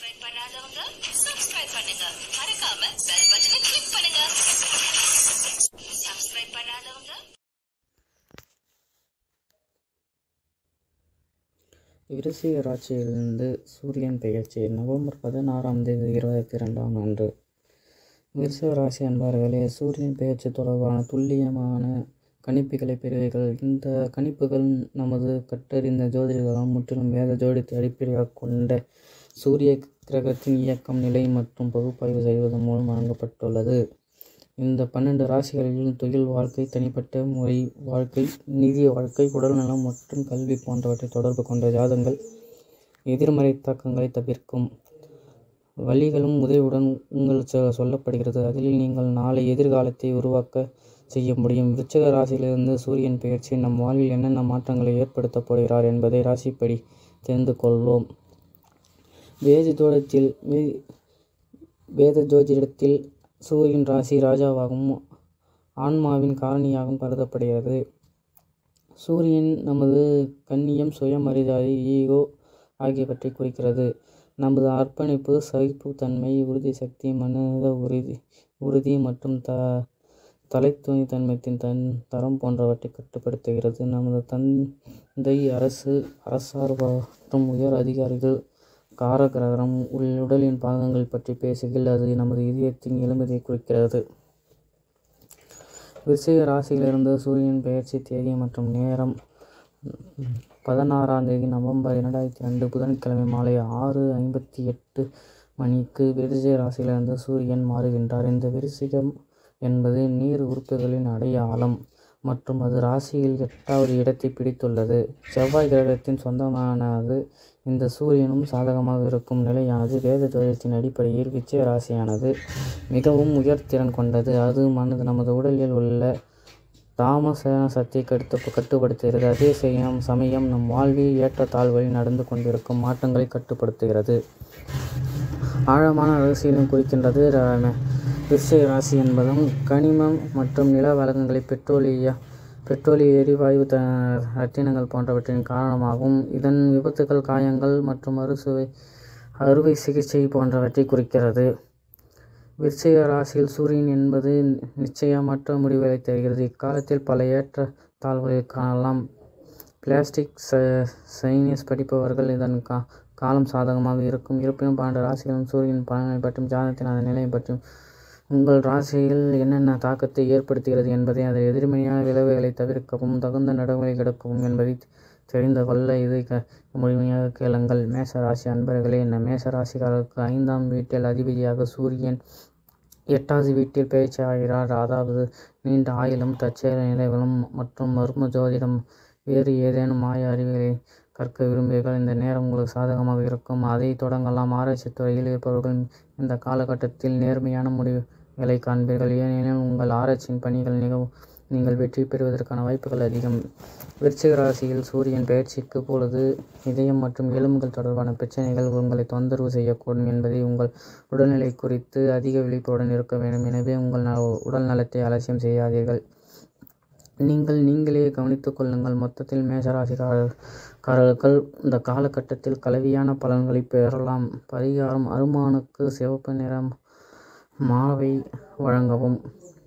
subscribe பண்ணாதவங்க subscribe பண்ணுங்க மறக்காம பெல் பட்டனை கிளிக் பண்ணுங்க சப்ஸ்கிரைப் பண்ணாதவங்க விருச்சிக ராசியிலிருந்து சூரியன் பெயர்ச்சி நவம்பர் பதினாறாம் தேதி இருபத்தி ரெண்டாம் அன்று விருச்சிக ராசி அன்பர்களே சூரியன் பெயர்ச்சி தொடர்பான துல்லியமான கணிப்புகளை பெறுவீர்கள் இந்த கணிப்புகள் நமது கற்றறிந்த ஜோதிடர்களால் முற்றிலும் வேத ஜோடித்தை அடிப்படையாக கொண்ட சூரிய கிரகத்தின் இயக்கம் நிலை மற்றும் பகுப்பாய்வு செய்வதன் மூலம் வழங்கப்பட்டுள்ளது இந்த பன்னெண்டு ராசிகளில் தொழில் வாழ்க்கை தனிப்பட்ட முறை வாழ்க்கை நிதி வாழ்க்கை உடல்நலம் மற்றும் கல்வி போன்றவற்றை தொடர்பு கொண்ட ஜாதங்கள் எதிர்மறை தாக்கங்களை தவிர்க்கும் வழிகளும் உதவியுடன் உங்கள் சொ- சொல்லப்படுகிறது அதில் நீங்கள் நாளை எதிர்காலத்தை உருவாக்க செய்ய முடியும் விருச்சிக ராசியிலிருந்து சூரியன் பெயர்ச்சி நம் வாழ்வில் என்னென்ன மாற்றங்களை ஏற்படுத்தப் போகிறார் என்பதை ராசிப்படி தெரிந்து கொள்வோம் வேத ஜோடத்தில் வே- வேத ஜோதிடத்தில் சூரியன் ராசி ராஜாவாகவும் ஆன்மாவின் காரணியாகவும் கருதப்படுகிறது சூரியன் நமது கண்ணியம் சுயமரியாதை ஈகோ ஆகியவற்றை குறிக்கிறது நமது அர்ப்பணிப்பு சகிப்புத்தன்மை உறுதி சக்தி மனித உறுதி உறுதி மற்றும் த தலைத்துணித்தன்மைத்தின் தன் தரம் போன்றவற்றை கட்டுப்படுத்துகிறது நமது தந்தை அரசு அரசார் மற்றும் உயர் அதிகாரிகள் காரகிரகம் உள் உடலின் பாகங்கள் பற்றி பேசுகையில் அது நமது இதயத்தின் எலும்பதை குறிக்கிறது விருச்சிக ராசியிலிருந்து சூரியன் பெயர்ச்சி தேதி மற்றும் நேரம் பதினாறாம் தேதி நவம்பர் இரண்டாயிரத்தி ரெண்டு புதன்கிழமை மாலை ஆறு ஐம்பத்தி எட்டு மணிக்கு விருச்சிக ராசியிலிருந்து சூரியன் மாறுகின்றார் இந்த விருச்சிகம் என்பது நீர் உறுப்புகளின் அடையாளம் மற்றும் அது ராசியில் எட்டாவது இடத்தை பிடித்துள்ளது செவ்வாய் கிரகத்தின் சொந்தமானது இந்த சூரியனும் சாதகமாக இருக்கும் நிலையானது வேத ஜோதிடத்தின் அடிப்படையில் விச்சய ராசியானது மிகவும் உயர்திறன் கொண்டது அது மனது நமது உடலில் உள்ள தாமச சக்தியை கட்டு கட்டுப்படுத்துகிறது அதே சமயம் சமயம் நம் வாழ்வில் ஏற்றத்தாழ்வுகளில் நடந்து கொண்டிருக்கும் மாற்றங்களை கட்டுப்படுத்துகிறது ஆழமான ரகசியம் குறிக்கின்றது ர- விருச்சிக ராசி என்பதும் கனிமம் மற்றும் நில வளங்களை பெட்ரோலிய பெட்ரோலிய எரிவாயு த ரத்தினங்கள் போன்றவற்றின் காரணமாகவும் இதன் விபத்துகள் காயங்கள் மற்றும் அறுசுவை அறுவை சிகிச்சை போன்றவற்றை குறிக்கிறது விருச்சிக ராசியில் சூரியன் என்பது நிச்சயமற்ற முடிவுகளை தருகிறது இக்காலத்தில் பல ஏற்ற தாழ்வுகளை காணலாம் பிளாஸ்டிக் ச சைனஸ் படிப்பவர்கள் இதன் கா காலம் சாதகமாக இருக்கும் இருப்பினும் பன்னெண்டு ராசிகளும் சூரியன் பலனை பற்றியும் ஜாதகத்தின் அதன் நிலையை பற்றியும் உங்கள் ராசியில் என்னென்ன தாக்கத்தை ஏற்படுத்துகிறது என்பதை அதை எதிர்மறையான விளைவுகளை தவிர்க்கவும் தகுந்த நடவடிக்கை எடுக்கவும் என்பதை தெரிந்து கொள்ள இது க முழுமையாக கேளுங்கள் மேச ராசி அன்பர்களே இந்த மேச ராசிக்காரருக்கு ஐந்தாம் வீட்டில் அதிபதியாக சூரியன் எட்டாவது வீட்டில் பேச்சு ஆகிறார் அதாவது நீண்ட ஆயுளும் தற்செயல் நிலைகளும் மற்றும் மர்ம ஜோதிடம் வேறு ஏதேனும் மாய அறிவுகளை கற்க விரும்புகிறீர்கள் இந்த நேரம் உங்களுக்கு சாதகமாக இருக்கும் அதை தொடங்கலாம் ஆராய்ச்சித் துறையில் இருப்பவர்கள் இந்த காலகட்டத்தில் நேர்மையான முடிவுகளை காண்பீர்கள் ஏனெனில் உங்கள் ஆராய்ச்சியின் பணிகள் மிகவும் நீங்கள் வெற்றி பெறுவதற்கான வாய்ப்புகள் அதிகம் விருச்சிக ராசியில் சூரியன் பெயர்ச்சிக்கு பொழுது இதயம் மற்றும் எலும்புகள் தொடர்பான பிரச்சனைகள் உங்களை தொந்தரவு செய்யக்கூடும் என்பதை உங்கள் உடல்நிலை குறித்து அதிக விழிப்புடன் இருக்க வேண்டும் எனவே உங்கள் ந உடல் நலத்தை அலட்சியம் செய்யாதீர்கள் நீங்கள் நீங்களே கவனித்துக் கொள்ளுங்கள் மொத்தத்தில் மேஷராசிக்காரர்கள் இந்த காலகட்டத்தில் கலவையான பலன்களை பெறலாம் பரிகாரம் அருமானுக்கு சிவப்பு நிறம் மாவை வழங்கவும்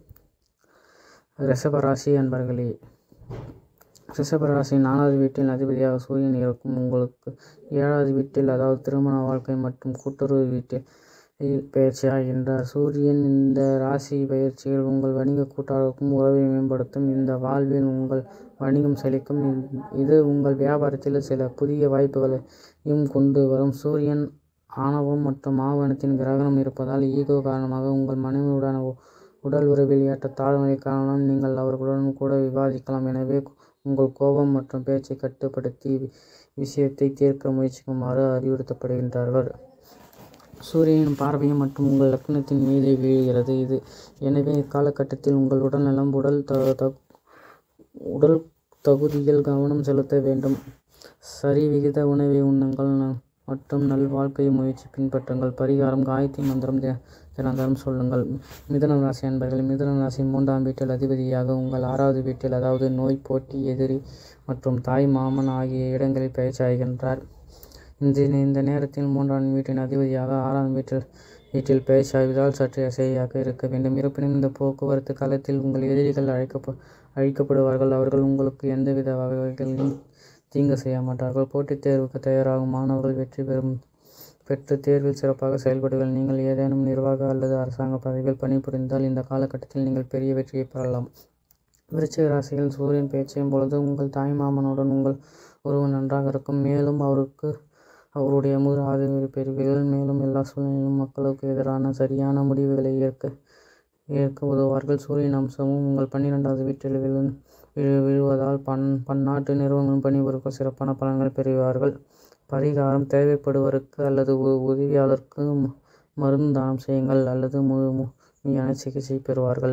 ரிஷபராசி அன்பர்களே ரிஷபராசி நாலாவது வீட்டில் அதிபதியாக சூரியன் இருக்கும் உங்களுக்கு ஏழாவது வீட்டில் அதாவது திருமண வாழ்க்கை மற்றும் கூட்டுறவு வீட்டில் பயிற்சியாகின்றார் சூரியன் இந்த ராசி பயிற்சியில் உங்கள் வணிக கூட்டாளருக்கும் உறவை மேம்படுத்தும் இந்த வாழ்வில் உங்கள் வணிகம் செழிக்கும் இ- இது உங்கள் வியாபாரத்தில் சில புதிய வாய்ப்புகளையும் கொண்டு வரும் சூரியன் ஆணவம் மற்றும் ஆவணத்தின் கிரகணம் இருப்பதால் ஈகோ காரணமாக உங்கள் மனைவியுடன் உ- உடல் உறவில் ஏற்ற தாழ்மை காரணம் நீங்கள் அவர்களுடன் கூட விவாதிக்கலாம் எனவே உங்கள் கோபம் மற்றும் பேச்சை கட்டுப்படுத்தி வி- விஷயத்தை தீர்க்க முயற்சிக்குமாறு அறிவுறுத்தப்படுகின்றார்கள் சூரியனின் பார்வையும் மற்றும் உங்கள் லக்னத்தின் மீது வீழ்கிறது இது எனவே இக்காலகட்டத்தில் உங்கள் உடல்நலம் உடல் த த- உடல் தகுதியில் கவனம் செலுத்த வேண்டும் சரிவிகித உணவை உண்ணுங்கள் ந- மற்றும் நல்வாழ்க்கை முயற்சி பின்பற்றுங்கள் பரிகாரம் காயத்ரி மந்திரம் தி- தினந்தோறும் சொல்லுங்கள் மிதுன ராசி அன்பர்கள் மிதுன ராசி மூன்றாம் வீட்டில் அதிபதியாக உங்கள் ஆறாவது வீட்டில் அதாவது நோய் போட்டி எதிரி மற்றும் தாய் மாமன் ஆகிய இடங்களில் பயிற்சியாகின்றார் இந்த இந்த நேரத்தில் மூன்றாம் வீட்டின் அதிபதியாக ஆறாம் வீட்டில் வீட்டில் பெயர்ச்சாய்வதால் சற்று எச்சரிக்கையாக இருக்க வேண்டும் இருப்பினும் இந்த போக்குவரத்து காலத்தில் உங்கள் எதிரிகள் அழைக்கப்ப அழிக்கப்படுவார்கள் அவர்கள் உங்களுக்கு எந்தவித வகைகளிலும் தீங்கு செய்ய மாட்டார்கள் போட்டித் தேர்வுக்கு தயாராகும் மாணவர்கள் வெற்றி பெறும் பெற்று தேர்வில் சிறப்பாக செயல்படுவீர்கள் நீங்கள் ஏதேனும் நிர்வாக அல்லது அரசாங்க பதவியில் பணிபுரிந்தால் இந்த காலகட்டத்தில் நீங்கள் பெரிய வெற்றியை பெறலாம் விருச்சிக ராசியில் சூரியன் பேச்சையும் பொழுது உங்கள் தாய்மாமனுடன் உங்கள் உறவு நன்றாக இருக்கும் மேலும் அவருக்கு அவருடைய முழு ஆதரவை பெறுவீர்கள் மேலும் எல்லா சூழ்நிலையிலும் மக்களுக்கு எதிரான சரியான முடிவுகளை ஏற்க ஏற்க உதவுவார்கள் சூரியன் அம்சமும் உங்கள் பன்னிரெண்டாவது வீட்டில் விழு விழு விழுவதால் பன் பன்னாட்டு நிறுவனங்கள் பணிபுரிக்கும் சிறப்பான பலன்கள் பெறுவார்கள் பரிகாரம் தேவைப்படுவருக்கு அல்லது உ- உதவியாளருக்கு ம- மருந்து தானம் செய்யுங்கள் அல்லது முழு முழுமையான சிகிச்சை பெறுவார்கள்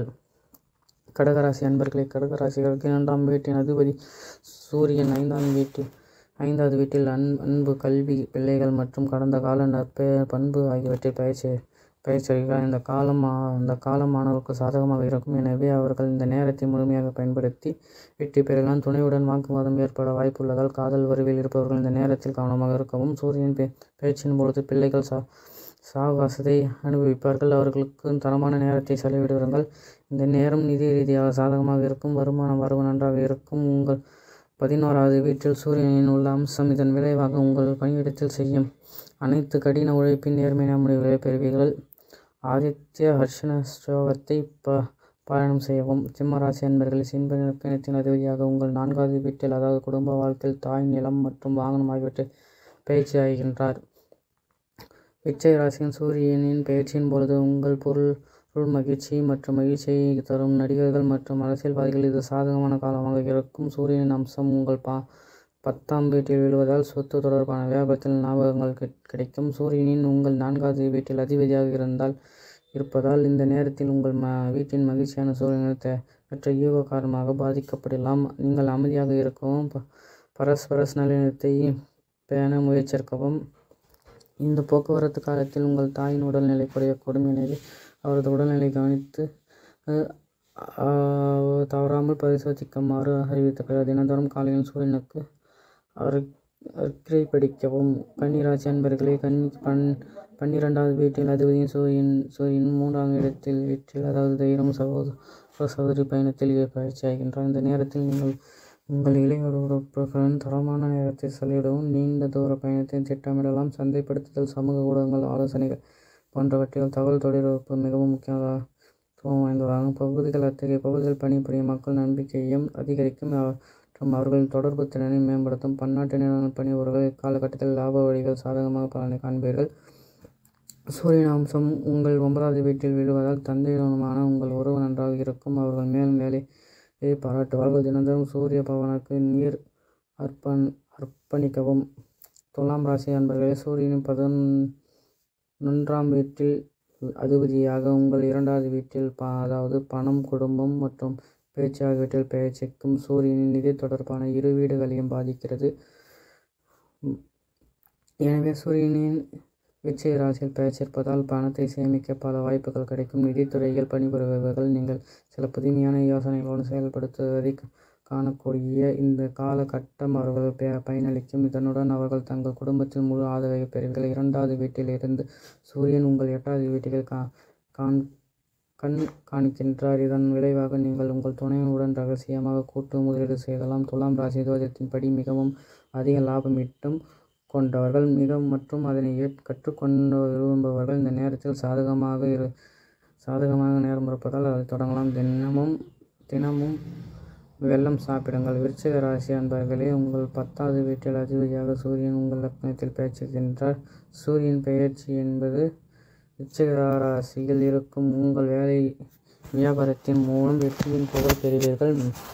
கடகராசி அன்பர்களே கடகராசிகளுக்கு இரண்டாம் வீட்டின் அதிபதி சூரியன் ஐந்தாம் வீட்டில் ஐந்தாவது வீட்டில் அன் அன்பு கல்வி பிள்ளைகள் மற்றும் கடந்த கால நற்பெ பண்பு ஆகியவற்றில் பயிற்சி பயிற்சிகள் இந்த காலம் மா- இந்த காலம் மாணவருக்கு சாதகமாக இருக்கும் எனவே அவர்கள் இந்த நேரத்தை முழுமையாக பயன்படுத்தி வெற்றி பெறலாம் துணையுடன் வாக்குவாதம் ஏற்பட வாய்ப்புள்ளதால் காதல் உறவில் இருப்பவர்கள் இந்த நேரத்தில் கவனமாக இருக்கவும் சூரியன் பே பேச்சின் பொழுது பிள்ளைகள் சா சாவகாசத்தை அனுபவிப்பார்கள் அவர்களுக்கு தரமான நேரத்தை செலவிடுவார்கள் இந்த நேரம் நிதி ரீதியாக சாதகமாக இருக்கும் வருமானம் வரவு நன்றாக இருக்கும் உங்கள் பதினோராவது வீட்டில் சூரியனின் உள்ள அம்சம் இதன் விளைவாக உங்கள் பணியிடத்தில் செய்யும் அனைத்து கடின உழைப்பின் நேர்மையான முடிவுகளை பெறுவீர்கள் ஆதித்ய ஹர்ஷன ஸ்லோகத்தை ப பாராயணம் செய்யவும் சிம்ம ராசி அன்பர்கள் சின்பத்தின் அதிபதியாக உங்கள் நான்காவது வீட்டில் அதாவது குடும்ப வாழ்க்கையில் தாய் நிலம் மற்றும் வாகனம் ஆகியவற்றை பயிற்சி ஆகின்றார் விச்சய ராசியின் சூரியனின் பெயர்ச்சியின் பொழுது உங்கள் பொருள் பொருள் மகிழ்ச்சி மற்றும் மகிழ்ச்சியை தரும் நடிகர்கள் மற்றும் அரசியல்வாதிகள் இது சாதகமான காலமாக இருக்கும் சூரியனின் அம்சம் உங்கள் பா பத்தாம் வீட்டில் விழுவதால் சொத்து தொடர்பான வியாபாரத்தில் ஞாபகங்கள் கிடை- கிடைக்கும் சூரியனின் உங்கள் நான்காவது வீட்டில் அதிபதியாக இருந்தால் இருப்பதால் இந்த நேரத்தில் உங்கள் ம வீட்டின் மகிழ்ச்சியான சூழ்நிலை தே பெற்ற யூக காரணமாக பாதிக்கப்படலாம் நீங்கள் அமைதியாக இருக்கவும் ப- பரஸ்பர நல்லிணத்தை பேண முயற்சிக்கவும் இந்த போக்குவரத்து காலத்தில் உங்கள் தாயின் உடல்நிலை குறையக்கூடும் எனவே அவரது உடல்நிலை கவனித்து அஹ், ஆஹ், தவறாமல் பரிசோதிக்குமாறு அறிவித்தது தினந்தோறும் காலையில் சூரியனுக்கு அவர் அர்க்கரை படிக்கவும் கன்னிராசி அன்பர்களே கன்னி பன் பன்னிரெண்டாவது வீட்டில் அதிபதியும் சூரியன் சூரியன் மூன்றாம் இடத்தில் வீட்டில் அதாவது தைரியம் சகோதர சகோதரி பயணத்தில் பயிற்சி ஆகின்றார் இந்த நேரத்தில் நீங்கள் உங்கள் இளையோர் உறுப்புகளின் தரமான நேரத்தை செலவிடவும் நீண்ட தூர பயணத்தை திட்டமிடலாம் சந்தைப்படுத்துதல் சமூக ஊடகங்கள் ஆலோசனைகள் போன்றவற்றில் தகவல் தொடர்பு மிகவும் முக்கியத்துவம் வாய்ந்ததாகும் பகுதிகள் அத்தகைய பகுதிகள் பணிபுரியும் மக்கள் நம்பிக்கையையும் அதிகரிக்கும் அவ- மற்றும் அவர்களின் தொடர்பு திறனை மேம்படுத்தும் பன்னாட்டு நிறுவனங்கள் பணிபுரிகள் இக்காலகட்டத்தில் லாப வழிகள் சாதகமாக பலனை காண்பீர்கள் சூரியன் அம்சம் உங்கள் ஒன்பதாவது வீட்டில் விழுவதால் தந்தையுடனான உங்கள் உறவு நன்றாக இருக்கும் அவர்கள் மேலும் வேலையை பாராட்டுவார்கள் தினந்தோறும் சூரிய பவனுக்கு நீர் அர்ப்பண் அர்ப்பணிக்கவும் துலாம் ராசி அன்பர்களே சூரியனின் பதினொன்றாம் வீட்டில் அதிபதியாக உங்கள் இரண்டாவது வீட்டில் ப அதாவது பணம் குடும்பம் மற்றும் பேச்சு ஆகியவற்றில் பெயர்ச்சிக்கும் சூரியனின் நிதி தொடர்பான இரு வீடுகளையும் பாதிக்கிறது உம், எனவே சூரியனின் விச்சய ராசியில் பெயர்ச்சிருப்பதால் பணத்தை சேமிக்க பல வாய்ப்புகள் கிடைக்கும் நிதித்துறையில் பணிபுரிபவர்கள் நீங்கள் சில புதுமையான யோசனைகளோடு செயல்படுத்துவதை கா- காணக்கூடிய இந்த காலகட்டம் அவர்கள் ப- பயனளிக்கும் இதனுடன் அவர்கள் தங்கள் குடும்பத்தில் முழு ஆதரவை பெறுவீர்கள் இரண்டாவது வீட்டில் இருந்து சூரியன் உங்கள் எட்டாவது வீட்டில் கா காண் கண் காணிக்கின்றார் இதன் விளைவாக நீங்கள் உங்கள் துணையுடன் ரகசியமாக கூட்டு முதலீடு செய்யலாம் துலாம் ராசி ஜோதிடத்தின்படி மிகவும் அதிக லாபம் ஈட்டும் கொண்டவர்கள் மிக மற்றும் அதனை ஏற்- கற்றுக்கொண்டு விரும்புபவர்கள் இந்த நேரத்தில் சாதகமாக இரு சாதகமாக நேரம் இருப்பதால் அதை தொடங்கலாம் தினமும் தினமும் வெல்லம் சாப்பிடுங்கள் விருச்சிக ராசி அன்பர்களே உங்கள் பத்தாவது வீட்டில் அதிபதியாக சூரியன் உங்கள் லக்னத்தில் பெயர்ச்சிக்கின்றார் சூரியன் பெயர்ச்சி என்பது விருச்சிக ராசியில் இருக்கும் உங்கள் வேலை வியாபாரத்தின் மூலம் வெற்றியின் புகழ் பெறுவீர்கள்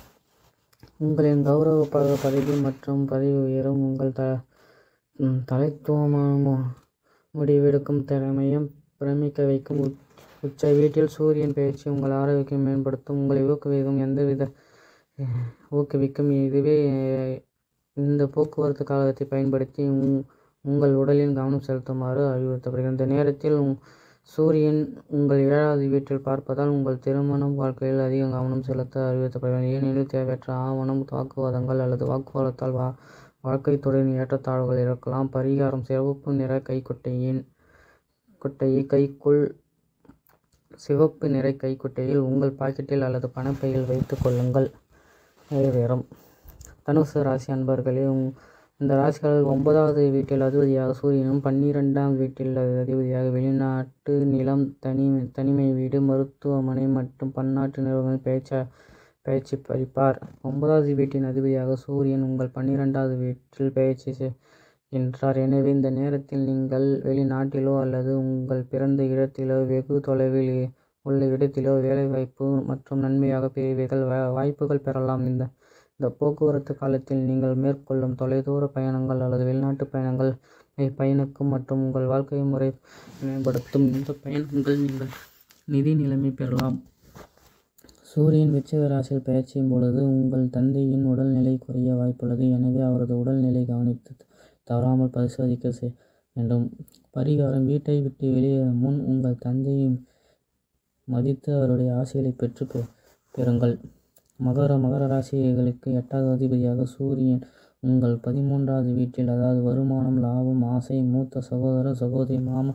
உங்களின் கௌரவ ப- பதவி மற்றும் பதவி உயரும் உங்கள் த ம், தலைத்துவமான மு- முடிவெடுக்கும் திறமையும் பிரமிக்க வைக்கும் உச்- உச்ச வீட்டில் சூரியன் பயிற்சி உங்கள் ஆரோக்கியம் மேம்படுத்தும் உங்களை ஊக்குவிக்கும் எந்தவித அஹ், ஊக்குவிக்கும் இதுவே அஹ், இந்த போக்குவரத்து காலத்தை பயன்படுத்தி உங்- உங்கள் உடலில் கவனம் செலுத்துமாறு அறிவுறுத்தப்படுகிறது இந்த நேரத்தில் உங்- சூரியன் உங்கள் ஏழாவது வீட்டில் பார்ப்பதால் உங்கள் திருமணம் வாழ்க்கையில் அதிக கவனம் செலுத்த அறிவுறுத்தப்படுகிறது ஏனெனில் தேவையற்ற ஆவணம் வாக்குவாதங்கள் அல்லது வாக்குவாதத்தால் வா வாழ்க்கை துறையின் ஏற்றத்தாழ்வுகள் இருக்கலாம் பரிகாரம் சிவப்பு நிற கைக்குட்டையின் குட்டையை கைக்குள் சிவப்பு நிற கைக்குட்டையில் உங்கள் பாக்கெட்டில் அல்லது பணப்பையில் வைத்துக் கொள்ளுங்கள் நிறைவேறும் தனுசு ராசி அன்பர்களே உங் இந்த ராசிகள் ஒன்பதாவது வீட்டில் அதிபதியாக சூரியனும் பன்னிரெண்டாம் வீட்டில் அதிபதியாக வெளிநாட்டு நிலம் தனி தனிமை வீடு மருத்துவமனை மற்றும் பன்னாட்டு நிறுவனங்கள் பேச்ச பயிற்சி படிப்பார் ஒன்பதாவது வீட்டின் அதிபதியாக சூரியன் உங்கள் பன்னிரெண்டாவது வீட்டில் பயிற்சி என்றார் எனவே இந்த நேரத்தில் நீங்கள் வெளிநாட்டிலோ அல்லது உங்கள் பிறந்த இடத்திலோ வெகு தொலைவில் உள்ள இடத்திலோ வேலைவாய்ப்பு மற்றும் நன்மையாக பெறுவீர்கள் வாய்ப்புகள் பெறலாம் இந்த இந்த போக்குவரத்து காலத்தில் நீங்கள் மேற்கொள்ளும் தொலைதூர பயணங்கள் அல்லது வெளிநாட்டு பயணங்கள் பயணிக்கும் மற்றும் உங்கள் வாழ்க்கை முறை மேம்படுத்தும் இந்த பயணங்கள் நீங்கள் நிதி நிலைமை பெறலாம் சூரியன் விருச்சிக ராசியில் பயிற்சியும் பொழுது உங்கள் தந்தையின் உடல்நிலை குறைய வாய்ப்புள்ளது எனவே அவரது உடல்நிலை கவனித்து தவறாமல் பரிசோதிக்க வேண்டும் பரிகாரம் வீட்டை விட்டு வெளியேறும் முன் உங்கள் தந்தையை மதித்து அவருடைய ஆசைகளை பெற்று பெறுங்கள் மகர மகர ராசிகளுக்கு எட்டாவது அதிபதியாக சூரியன் உங்கள் பதிமூன்றாவது வீட்டில் அதாவது வருமானம் லாபம் ஆசை மூத்த சகோதர சகோதரி மாமா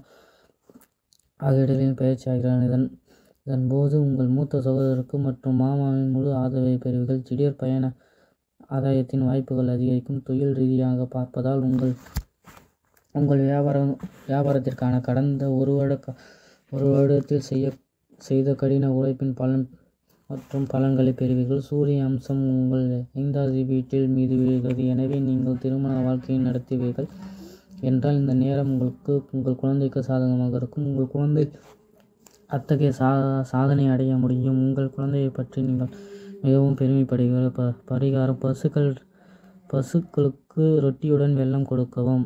ஆகிய பயிற்சியாகிறார் இதன் இதன்போது உங்கள் மூத்த சகோதரருக்கு மற்றும் மாமாவின் முழு ஆதரவை பெறுவீர்கள் திடீர் பயண ஆதாயத்தின் வாய்ப்புகள் அதிகரிக்கும் தொழில் ரீதியாக பார்ப்பதால் உங்கள் உங்கள் வியாபாரம் வியாபாரத்திற்கான கடந்த ஒரு வருட ஒரு வருடத்தில் செய்ய செய்த கடின உழைப்பின் பலன் மற்றும் பலன்களை பெறுவீர்கள் சூரிய அம்சம் உங்கள் ஐந்தாவது வீட்டில் மீது விழுகிறது எனவே நீங்கள் திருமண வாழ்க்கையை நடத்துவீர்கள் என்றால் இந்த நேரம் உங்களுக்கு உங்கள் குழந்தைக்கு சாதகமாக இருக்கும் உங்கள் குழந்தை அத்தகைய சா சாதனை அடைய முடியும் உங்கள் குழந்தையை பற்றி நீங்கள் மிகவும் பெருமைப்படுகிற ப பரிகாரம் பசுக்கள் பசுக்களுக்கு ரொட்டியுடன் வெல்லம் கொடுக்கவும்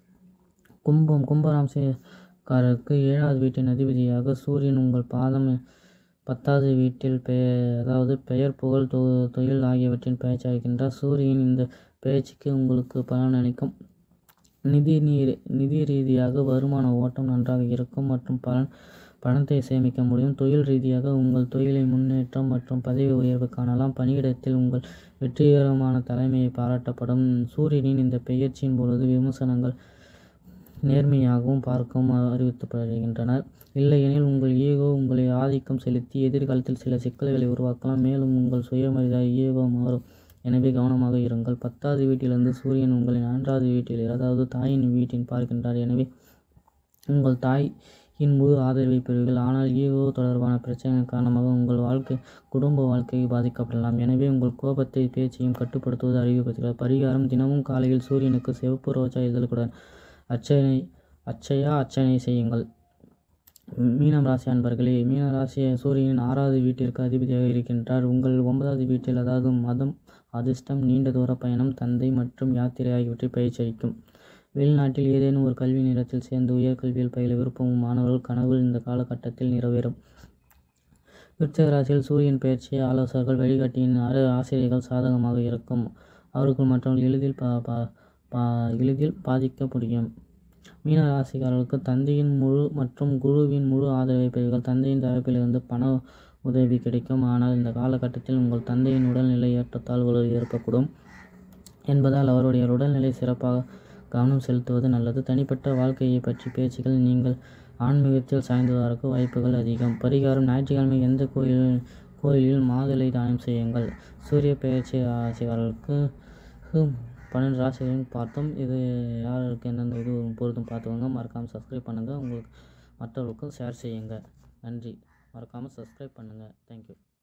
கும்பம் கும்பராசிக்காரருக்கு ஏழாவது வீட்டின் அதிபதியாக சூரியன் உங்கள் பாதம் பத்தாவது வீட்டில் பெ அதாவது பெயர் புகழ் தொ தொழில் ஆகியவற்றின் பயிற்சியாகின்றார் சூரியன் இந்த பயிற்சிக்கு உங்களுக்கு பலன் அளிக்கும் நிதி நீர் நிதி ரீதியாக வருமான ஓட்டம் நன்றாக இருக்கும் மற்றும் பலன் பணத்தை சேமிக்க முடியும் தொழில் ரீதியாக உங்கள் தொழிலில் முன்னேற்றம் மற்றும் பதவி உயர்வு காணலாம் பணியிடத்தில் உங்கள் வெற்றிகரமான தலைமையை பாராட்டப்படும் சூரியனின் இந்த பெயர்ச்சியின் பொழுது விமர்சனங்கள் நேர்மையாகவும் பார்க்கவும் அறிவிக்கப்படுகின்றனர் இல்லையெனில் உங்கள் ஈகோ உங்களை ஆதிக்கம் செலுத்தி எதிர்காலத்தில் சில சிக்கல்களை உருவாக்கலாம் மேலும் உங்கள் சுயமரியாதை ஈகோ மாறும் எனவே கவனமாக இருங்கள் பத்தாவது வீட்டிலிருந்து சூரியன் உங்களின் நான்காவது வீட்டில் அதாவது தாயின் வீட்டின் பார்க்கின்றார் எனவே உங்கள் தாயின் முழு ஆதரவை பெறுவீர்கள் ஆனால் ஈகோ தொடர்பான பிரச்சனைகள் காரணமாக உங்கள் வாழ்க்கை குடும்ப வாழ்க்கை பாதிக்கப்படலாம் எனவே உங்கள் கோபத்தை பேச்சையும் கட்டுப்படுத்துவது அறிவிக்கப்படுகிறது பரிகாரம் தினமும் காலையில் சூரியனுக்கு சிவப்பு ரோஜா இதழ்களுடன் அர்ச்சனை அச்சையா அர்ச்சனை செய்யுங்கள் மீனம் ராசி அன்பர்களே மீன ராசி சூரியனின் ஆறாவது வீட்டிற்கு அதிபதியாக இருக்கின்றார் உங்கள் ஒன்பதாவது வீட்டில் அதாவது மதம் அதிர்ஷ்டம் நீண்ட தூர பயணம் தந்தை மற்றும் யாத்திரை ஆகியவற்றை பயிற்சி அளிக்கும் வெளிநாட்டில் ஏதேனும் ஒரு கல்வி நிலையத்தில் சேர்ந்து உயர்கல்வியில் பயில விருப்பமும் மாணவர்கள் கனவு இந்த காலகட்டத்தில் நிறைவேறும் விருச்சிக ராசியில் சூரியன் பயிற்சி ஆலோசகர்கள் வழிகாட்டியின் அரு ஆசிரியர்கள் சாதகமாக இருக்கும் அவர்கள் மற்றவர்கள் எளிதில் பா பா பா எளிதில் பாதிக்க முடியும் மீன ராசிக்காரர்களுக்கு தந்தையின் முழு மற்றும் குருவின் முழு ஆதரவை பெறுவீர்கள் தந்தையின் தரப்பிலிருந்து பண உதவி கிடைக்கும் ஆனால் இந்த காலகட்டத்தில் உங்கள் தந்தையின் உடல்நிலை ஏற்றத்தாழ்வுகள் ஏற்படக்கூடும் என்பதால் அவருடைய உடல்நிலை சிறப்பாக கவனம் செலுத்துவது நல்லது தனிப்பட்ட வாழ்க்கையை பற்றி பேச்சுகள் நீங்கள் ஆன்மீகத்தில் சாய்ந்ததற்கு வாய்ப்புகள் அதிகம் பரிகாரம் ஞாயிற்றுக்கிழமை எந்த கோயில் கோயிலில் மாதுளை தானம் செய்யுங்கள் சூரிய பயிற்சி ராசிக்காரர்களுக்கு பன்னெண்டு ராசிகளையும் பார்த்தோம் இது யாருக்கு எந்தெந்த இது பொருத்தும் பார்த்துக்கோங்க மறக்காமல் சப்ஸ்கிரைப் பண்ணுங்கள் உங்களுக்கு மற்றவர்களுக்கும் ஷேர் செய்யுங்க நன்றி மறக்காமல் சப்ஸ்கிரைப் பண்ணுங்கள் தேங்க்யூ